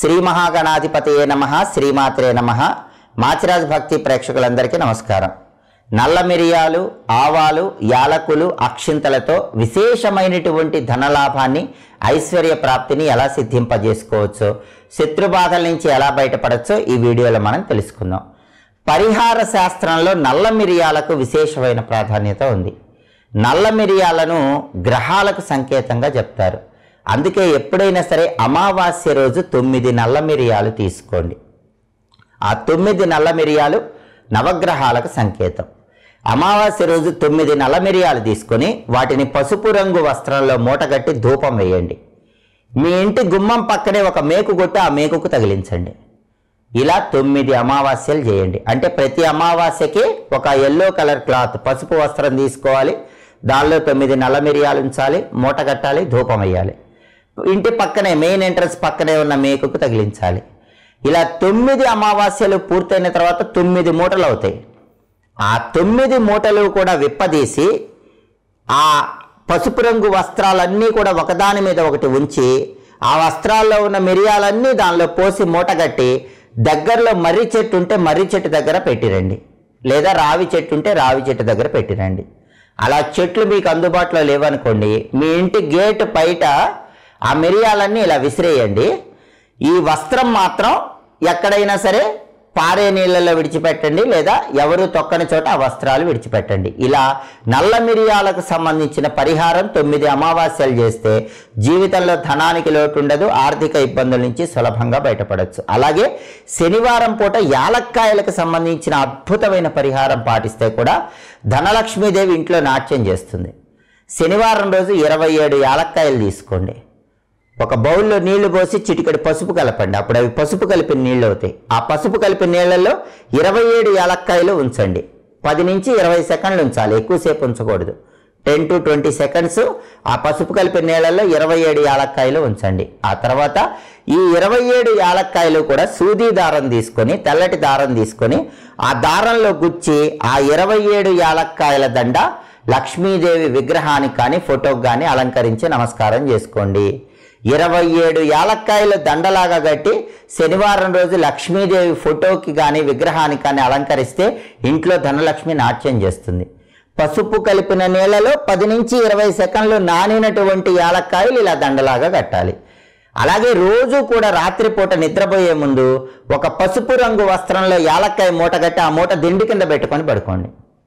శ్రీ మహాగణాధిపతయే నమ శ్రీమాత్రే నమ మాచిరాజ్ భక్తి ప్రేక్షకులందరికీ నమస్కారం నల్ల మిరియాలు ఆవాలు యాలకులు అక్షింతలతో విశేషమైనటువంటి ధనలాభాన్ని ఐశ్వర్య ప్రాప్తిని ఎలా సిద్ధింపజేసుకోవచ్చో శత్రుబాధల నుంచి ఎలా బయటపడచ్చో ఈ వీడియోలో మనం తెలుసుకుందాం పరిహార శాస్త్రంలో నల్ల మిరియాలకు విశేషమైన ప్రాధాన్యత ఉంది నల్ల మిరియాలను గ్రహాలకు సంకేతంగా చెప్తారు అందుకే ఎప్పుడైనా సరే అమావాస్య రోజు తొమ్మిది నల్ల మిరియాలు తీసుకోండి ఆ తొమ్మిది నల్ల మిరియాలు నవగ్రహాలకు సంకేతం అమావాస్య రోజు తొమ్మిది నల్ల మిరియాలు తీసుకొని వాటిని పసుపు రంగు వస్త్రంలో మూటగట్టి ధూపం వేయండి మీ ఇంటి గుమ్మం పక్కనే ఒక మేకు కొట్టి ఆ మేకుకు తగిలించండి ఇలా తొమ్మిది అమావాస్యలు చేయండి అంటే ప్రతి అమావాస్యకి ఒక ఎల్లో కలర్ క్లాత్ పసుపు వస్త్రం తీసుకోవాలి దానిలో తొమ్మిది నల్ల మిరియాలు ఉంచాలి మూట కట్టాలి ధూపం వేయాలి ఇంటి పక్కనే మెయిన్ ఎంట్రన్స్ పక్కనే ఉన్న మేకుకు తగిలించాలి ఇలా తొమ్మిది అమావాస్యలు పూర్తయిన తర్వాత తొమ్మిది మూటలు అవుతాయి ఆ తొమ్మిది మూటలు కూడా విప్పదీసి ఆ పసుపు రంగు వస్త్రాలన్నీ కూడా ఒకదాని మీద ఒకటి ఉంచి ఆ వస్త్రాల్లో ఉన్న మిరియాలన్నీ దానిలో పోసి మూటగట్టి దగ్గరలో మర్రి చెట్టు ఉంటే మర్రి చెట్టు దగ్గర పెట్టిరండి లేదా రావి చెట్టు ఉంటే రావి చెట్టు దగ్గర పెట్టిరండి అలా చెట్లు మీకు అందుబాటులో లేవనుకోండి మీ ఇంటి గేటు బయట ఆ మిరియాలన్నీ ఇలా విసిరేయండి ఈ వస్త్రం మాత్రం ఎక్కడైనా సరే పారే నీళ్ళలో విడిచిపెట్టండి లేదా ఎవరు తొక్కని చోట ఆ వస్త్రాలు విడిచిపెట్టండి ఇలా నల్ల మిరియాలకు సంబంధించిన పరిహారం తొమ్మిది అమావాస్యలు చేస్తే జీవితంలో ధనానికి లోటు ఉండదు ఆర్థిక ఇబ్బందుల నుంచి సులభంగా బయటపడవచ్చు అలాగే శనివారం పూట యాలక్కాయలకు సంబంధించిన అద్భుతమైన పరిహారం పాటిస్తే కూడా ధనలక్ష్మీదేవి ఇంట్లో నాట్యం చేస్తుంది శనివారం రోజు ఇరవై ఏడు యాలక్కాయలు తీసుకోండి ఒక బౌల్లో నీళ్లు పోసి చిటికెడు పసుపు కలపండి అప్పుడు అవి పసుపు కలిపిన నీళ్ళు అవుతాయి ఆ పసుపు కలిపిన నీళ్ళల్లో ఇరవై ఏడు యాలక్కాయలు ఉంచండి పది నుంచి ఇరవై సెకండ్లు ఉంచాలి ఎక్కువసేపు ఉంచకూడదు టెన్ టు ట్వంటీ సెకండ్స్ ఆ పసుపు కలిపిన నీళ్ళల్లో ఇరవై ఏడు యాలక్కాయలు ఉంచండి ఆ తర్వాత ఈ ఇరవై ఏడు యాలక్కాయలు కూడా సూది దారం తీసుకొని తెల్లటి దారం తీసుకొని ఆ దారంలో గుచ్చి ఆ ఇరవై ఏడు యాలక్కాయల దండ లక్ష్మీదేవి విగ్రహానికి కానీ ఫోటోకి కానీ అలంకరించి నమస్కారం చేసుకోండి ఇరవై ఏడు యాలక్కాయల దండలాగా కట్టి శనివారం రోజు లక్ష్మీదేవి ఫోటోకి కానీ విగ్రహానికి కానీ అలంకరిస్తే ఇంట్లో ధనలక్ష్మి నాట్యం చేస్తుంది పసుపు కలిపిన నీళ్ళలో పది నుంచి ఇరవై సెకండ్లు నానినటువంటి యాలక్కాయలు ఇలా దండలాగా కట్టాలి అలాగే రోజు కూడా రాత్రిపూట నిద్రపోయే ముందు ఒక పసుపు రంగు వస్త్రంలో యాలక్కాయ మూట కట్టి ఆ మూట దిండి కింద పెట్టుకొని పడుకోండి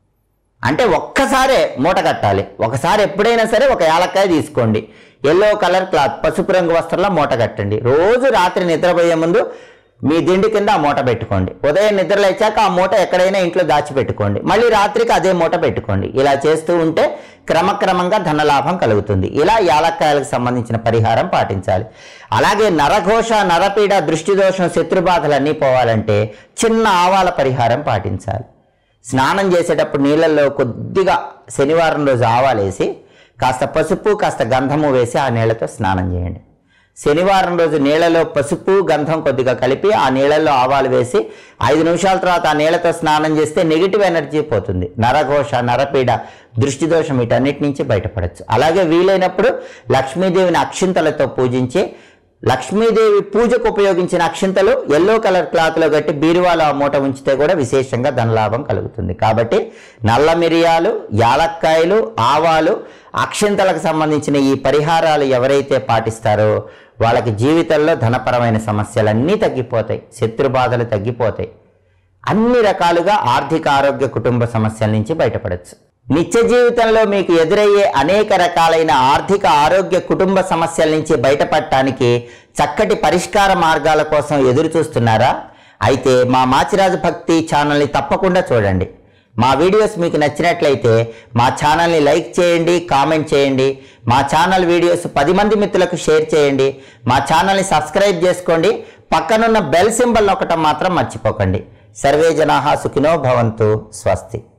అంటే ఒక్కసారే మూట కట్టాలి ఒకసారి ఎప్పుడైనా సరే ఒక యాలక్కాయ తీసుకోండి ఎల్లో కలర్ క్లాత్ పసుపు రంగు వస్త్రంలో మూట కట్టండి రోజు రాత్రి నిద్రపోయే ముందు మీ దిండి కింద ఆ మూట పెట్టుకోండి ఉదయం నిద్ర లేచాక ఆ మూట ఎక్కడైనా ఇంట్లో దాచిపెట్టుకోండి మళ్ళీ రాత్రికి అదే మూట పెట్టుకోండి ఇలా చేస్తూ ఉంటే క్రమక్రమంగా ధనలాభం కలుగుతుంది ఇలా యాలక్కాయలకు సంబంధించిన పరిహారం పాటించాలి అలాగే నరఘోష నరపీడ దృష్టి దోషం శత్రుబాధలన్నీ పోవాలంటే చిన్న ఆవాల పరిహారం పాటించాలి స్నానం చేసేటప్పుడు నీళ్ళల్లో కొద్దిగా శనివారం రోజు ఆవాలేసి కాస్త పసుపు కాస్త గంధము వేసి ఆ నీళ్ళతో స్నానం చేయండి శనివారం రోజు నీళ్ళలో పసుపు గంధం కొద్దిగా కలిపి ఆ నీళ్ళల్లో ఆవాలు వేసి ఐదు నిమిషాల తర్వాత ఆ నీళ్ళతో స్నానం చేస్తే నెగిటివ్ ఎనర్జీ పోతుంది నరఘోష నరపీడ దృష్టి దోషం వీటన్నిటి నుంచి బయటపడచ్చు అలాగే వీలైనప్పుడు లక్ష్మీదేవిని అక్షింతలతో పూజించి లక్ష్మీదేవి పూజకు ఉపయోగించిన అక్షింతలు ఎల్లో కలర్ క్లాత్లో కట్టి బీరువాలో ఆ మూట ఉంచితే కూడా విశేషంగా ధనలాభం కలుగుతుంది కాబట్టి నల్ల మిరియాలు యాలక్కాయలు ఆవాలు అక్షింతలకు సంబంధించిన ఈ పరిహారాలు ఎవరైతే పాటిస్తారో వాళ్ళకి జీవితంలో ధనపరమైన సమస్యలన్నీ తగ్గిపోతాయి శత్రుబాధలు తగ్గిపోతాయి అన్ని రకాలుగా ఆర్థిక ఆరోగ్య కుటుంబ సమస్యల నుంచి బయటపడచ్చు నిత్య జీవితంలో మీకు ఎదురయ్యే అనేక రకాలైన ఆర్థిక ఆరోగ్య కుటుంబ సమస్యల నుంచి బయటపడటానికి చక్కటి పరిష్కార మార్గాల కోసం ఎదురు చూస్తున్నారా అయితే మా మాచిరాజు భక్తి ఛానల్ని తప్పకుండా చూడండి మా వీడియోస్ మీకు నచ్చినట్లయితే మా ఛానల్ని లైక్ చేయండి కామెంట్ చేయండి మా ఛానల్ వీడియోస్ పది మంది మిత్రులకు షేర్ చేయండి మా ఛానల్ని సబ్స్క్రైబ్ చేసుకోండి పక్కనున్న బెల్ సింబల్ నొక్కటం మాత్రం మర్చిపోకండి సర్వే జనాహా సుఖినో భవంతు స్వస్తి